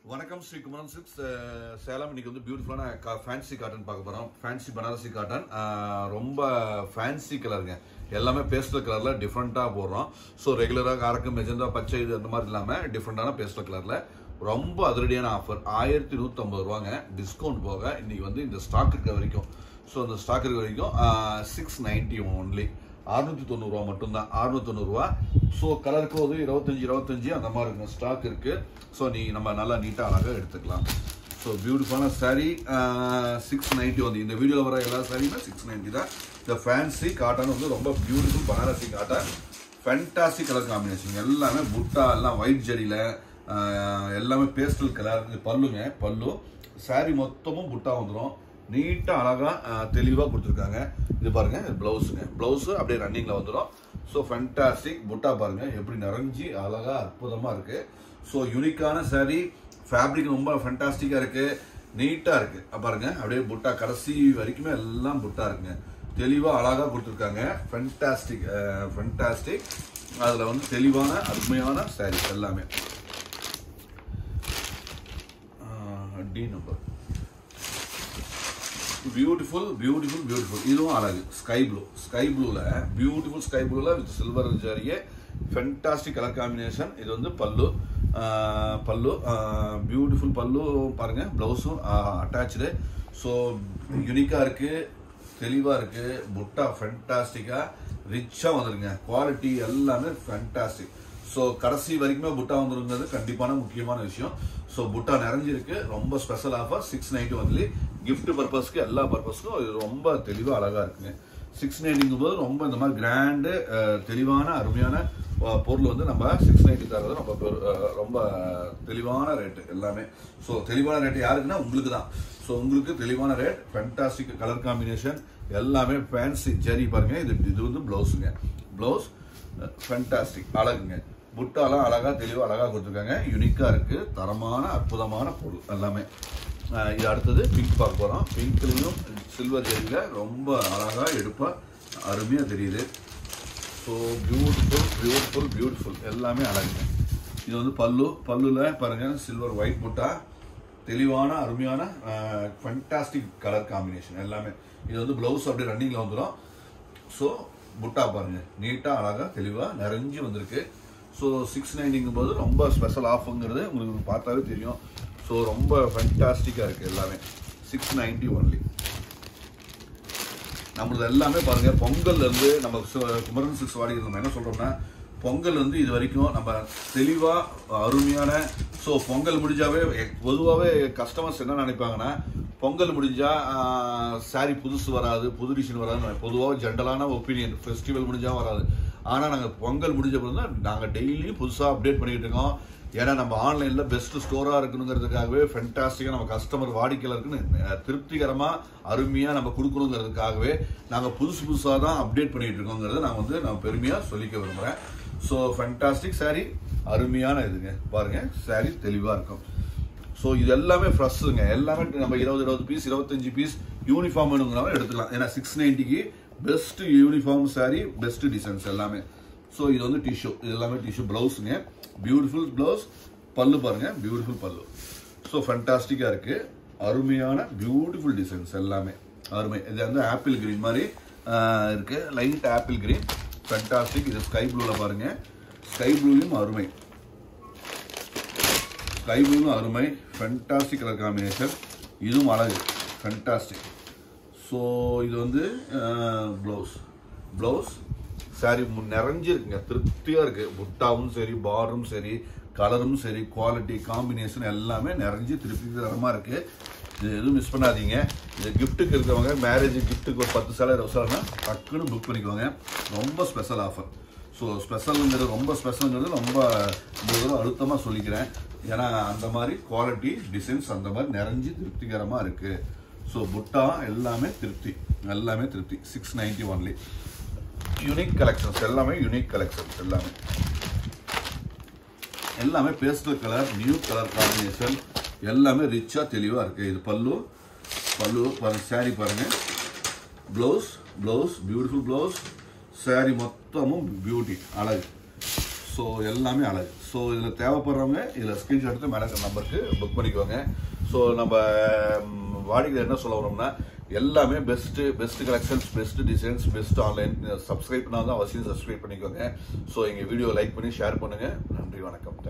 வணக்கம் ஸ்ரீ குமரன் சிக்ஸ் சேலம் இன்னைக்கு வந்து பியூட்டிஃபுல்லான ஃபேன்சி காட்டன் பார்க்க போறோம் ஃபேன்சி பனாரசி காட்டன் ரொம்ப ஃபேன்சி கலருங்க எல்லாமே பேஸ்டல் கலர்ல டிஃப்ரெண்டா போடுறோம் ஸோ ரெகுலராக அரக்கு மெஜந்தா பச்சை இது அந்த மாதிரி இல்லாம டிஃப்ரெண்டான பேஸ்டல் கலர்ல ரொம்ப அதிரடியான ஆஃபர் ஆயிரத்தி நூற்றம்பது ரூபாங்க டிஸ்கவுண்ட் போக இன்னைக்கு வந்து இந்த ஸ்டாக் இருக்க வரைக்கும் ஸோ அந்த ஸ்டாக் இருக்க வரைக்கும் சிக்ஸ் நைன்டி ஒன்லி அறுநூத்தி தொண்ணூறுரூவா மட்டும்தான் அறுநூத்தி தொண்ணூறுரூவா ஸோ கலர் கோது இருபத்தஞ்சி இருபத்தஞ்சி அந்த மாதிரி இருக்குங்க ஸ்டாக் இருக்கு ஸோ நீ நம்ம நல்லா நீட்டாக அழகாக எடுத்துக்கலாம் ஸோ பியூட்டிஃபுல்லான saree சிக்ஸ் நைன்ட்டி வந்து இந்த வீடியோவில் வர எல்லா சாரியுமே சிக்ஸ் நைன்ட்டி தான் இந்த ஃபேன்சி காட்டன் வந்து ரொம்ப beautiful Banarasi cotton fantastic colour combination எல்லாமே புட்டா எல்லாம் ஒயிட் ஜெரியில் எல்லாமே பேஸ்டல் கலர் இது பல்லுங்க பல்லு saree மொத்தமும் புட்டா வந்துடும் நீட்டாக அழகாக தெளிவாக கொடுத்துருக்காங்க இது பாருங்க இது ப்ளவுஸுங்க ப்ளவுஸு அப்படியே ரன்னிங்கில் வந்துடும் ஸோ ஃபேண்டாஸ்டிக் புட்டா பாருங்க எப்படி நிறைஞ்சி அழகா அற்புதமாக இருக்கு ஸோ யூனிக்கான saree ஃபேப்ரிக் ரொம்ப ஃபேண்டாஸ்டிக்காக இருக்கு நீட்டாக இருக்கு அஹ் பாருங்க அப்படியே புட்டா கடைசி வரைக்குமே எல்லாம் புட்டா இருக்குங்க தெளிவாக அழகாக கொடுத்துருக்காங்க ஃபென்டாஸ்டிக் ஃபென்டாஸ்டிக் அதில் வந்து தெளிவான அருமையான saree எல்லாமே D number beautiful beautiful beautiful இதுவும் அழகு ஸ்கை ப்ளூ ஸ்கை ப்ளூல பியூட்டிஃபுல் ஸ்கை ப்ளூல வித் சில்வர் ஜரியே ஃபென்டாஸ்டிக் கலர் காம்பினேஷன் இது வந்து பல்லு ஆஹ் பல்லு பியூட்டிஃபுல் பல்லு பாருங்க ப்ளவுஸும் அட்டாச்சு ஸோ யூனிக்காக இருக்கு தெளிவாக இருக்கு புட்டா ஃபென்டாஸ்டிக்காக ரிச்சாக வந்துருங்க குவாலிட்டி எல்லாமே ஃபென்டாஸ்டிக் ஸோ கடைசி வரைக்குமே புட்டா வந்துருங்கிறது கண்டிப்பான முக்கியமான விஷயம் ஸோ புட்டா நிறைஞ்சிருக்கு ரொம்ப special offer six ninety only gift பர்பஸ்க்கு எல்லா பர்பஸ்க்கும் இது ரொம்ப தெளிவாக அழகாக இருக்குங்க சிக்ஸ் நைன்டிங்கும் போது ரொம்ப இந்த மாதிரி கிராண்டு தெளிவான அருமையான அஹ், பொருள் வந்து நம்ம சிக்ஸ் நைன்டி தரது ரொம்ப பெரு- அஹ், ரொம்ப தெளிவான ரேட்டு எல்லாமே ஸோ தெளிவான ரேட்டு யாருக்குன்னா உங்களுக்கு தான் ஸோ உங்களுக்கு தெளிவான ரேட் ஃபேண்டாஸ்டிக் கலர் காம்பினேஷன் எல்லாமே ஃபேன்சி ஜரி பாருங்க இது இது வந்து ப்ளவுஸுங்க ப்ளவுஸ் ஃபேண்டாஸ்டிக் அழகுங்க புட்டாலாம் அழகா தெளிவா அழகா கொடுத்துருக்காங்க யூனிக்கா இருக்கு தரமான அற்புதமான பொருள் எல்லாமே அஹ் இது அடுத்தது பிங்க் பார்க்க போறோம் பிங்க்லையும் சில்வர் ஜெரியில ரொம்ப அழகா எடுப்பா அருமையா தெரியுது ஸோ பியூட்டிஃபுல் பியூட்டிஃபுல் பியூட்டிஃபுல் எல்லாமே அழகுங்க இது வந்து பல்லு பல்லுல பாருங்க சில்வர் ஒயிட் புட்டா தெளிவான அருமையான ஃபண்டாஸ்டிக் கலர் காம்பினேஷன் எல்லாமே இது வந்து பிளவுஸ் அப்படியே ரன்னிங்ல வந்துடும் ஸோ புட்டா பாருங்க நீட்டா அழகா தெளிவா நிறைஞ்சு வந்திருக்கு ஸோ சிக்ஸ் நைன்டிங்கும் போது ரொம்ப ஸ்பெஷல் ஆஃப்ங்கிறது உங்களுக்கு பார்த்தாவே தெரியும் ஸோ ரொம்ப ஃபண்டாஸ்டிக்காக இருக்கு எல்லாமே சிக்ஸ் நைன்டி ஒன்லி நம்மளது எல்லாமே பாருங்க பொங்கல்ல இருந்து நம்ம சு- குமரன் சிக்ஸ் வாடி நம்ம என்ன சொல்றோம்னா பொங்கல் வந்து இது வரைக்கும் நம்ம தெளிவா அருமையான ஸோ பொங்கல் முடிஞ்சாவே பொதுவாகவே கஸ்டமர்ஸ் என்ன நினைப்பாங்கன்னா பொங்கல் முடிஞ்சா சாரி புதுசு வராது புது டிசைன் வராது பொதுவாக ஜென்ரலான ஒப்பீனியன் ஃபெஸ்டிவல் முடிஞ்சா வராது ஆனால் நாங்கள் பொங்கல் முடிஞ்ச பிறகு தான் நாங்கள் டெய்லியும் புதுசாக அப்டேட் பண்ணிக்கிட்டு இருக்கோம் ஏன்னா நம்ம ஆன்லைன்ல பெஸ்ட் ஸ்டோரா இருக்கணுங்கிறதுக்காகவே ஃபென்டாஸ்டிக்கா நம்ம கஸ்டமர் வாடிக்கையாளருக்குன்னு அஹ், திருப்திகரமா அருமையா நம்ம கொடுக்கணுங்கிறதுக்காகவே நாங்க புதுசு புதுசா தான் அப்டேட் பண்ணிட்டு இருக்கோங்கிறத நான் வந்து நான் பெருமையா சொல்லிக்க விரும்புறேன் ஸோ ஃபென்டாஸ்டிக் saree அருமையான இதுங்க பாருங்க saree தெளிவா இருக்கும் ஸோ இது எல்லாமே ஃப்ரெஷ்ஷுங்க எல்லாமே நம்ம இருபது இருபது பீஸ் இருபத்தஞ்சு பீஸ் யூனிஃபார்ம் வேணுங்கிறவங்க எடுத்துக்கலாம் ஏன்னா சிக்ஸ் நைன்ட்டிக்கு best uniform saree best designs எல்லாமே ஸோ இது வந்து டிஷ்யூ இது எல்லாமே டிஷ்யூ ப்ளவுஸுங்க பியூட்டிஃபுல் ப்ளவுஸ் பல்லு பாருங்க பியூட்டிஃபுல் பல்லு ஸோ ஃபண்டாஸ்டிக்காக இருக்கு அருமையான பியூட்டிஃபுல் டிசைன்ஸ் எல்லாமே அருமை இது வந்து ஆப்பிள் கிரீன் மாதிரி ஆஹ், இருக்கு லைட் ஆப்பிள் கிரீன் ஃபண்டாஸ்டிக் இது ஸ்கை ப்ளூவில் பாருங்க ஸ்கை ப்ளூலையும் அருமை ஸ்கை ப்ளூவும் அருமை ஃபென்டாஸ்டிக் கலர் காம்பினேஷன் இதுவும் அழகு ஃபென்டாஸ்டிக் ஸோ இது வந்து ப்ளவுஸ் ப்ளவுஸ் சாரி நிறைஞ்சிருக்குங்க திருப்தியாக இருக்கு புட்டாவும் சரி பார்டரும் சரி கலரும் சரி குவாலிட்டி காம்பினேஷன் எல்லாமே நிறைஞ்சு திருப்திகரமாக இருக்கு இது எதுவும் மிஸ் பண்ணாதீங்க இது கிஃப்ட்டுக்கு இருக்கவங்க மேரேஜ் கிஃப்ட்டுக்கு ஒரு பத்து சேலை இருபது சேலைனா டக்குன்னு புக் பண்ணிக்கோங்க ரொம்ப ஸ்பெஷல் ஆஃபர் ஸோ ஸ்பெஷலுங்கிறது ரொம்ப ஸ்பெஷலுங்கிறது ரொம்ப இந்த தடவை அழுத்தமாக சொல்லிக்கிறேன் ஏன்னா அந்த மாதிரி குவாலிட்டி டிசைன்ஸ் அந்த மாதிரி நிறைஞ்சு திருப்திகரமாக இருக்கு ஸோ புட்டா எல்லாமே திருப்தி எல்லாமே திருப்தி six ninety only unique collections எல்லாமே யூனிக் கலெக்ஷன்ஸ் எல்லாமே எல்லாமே pastel colour new colour combination எல்லாமே ரிச்சா தெளிவா இருக்கு இது பல்லு பல்லு பாருங்க saree பாருங்க blouse blouse beautiful blouse saree மொத்தமும் பியூட்டி அழகு ஸோ எல்லாமே அழகு ஸோ இதில் தேவைப்படுறவங்க இதில் ஸ்க்ரீன்ஷாட் எடுத்து மேலே நம்பருக்கு புக் பண்ணிக்கோங்க ஸோ நம்ம ம், வாடிக்கையாளர் என்ன சொல்ல வரோம்னா எல்லாமே best best collections best designs best online subscribe பண்ணால் தான் அவசியம் சப்ஸ்கிரைப் பண்ணிக்கோங்க ஸோ எங்கள் வீடியோ லைக் பண்ணி ஷேர் பண்ணுங்கள் நன்றி வணக்கம்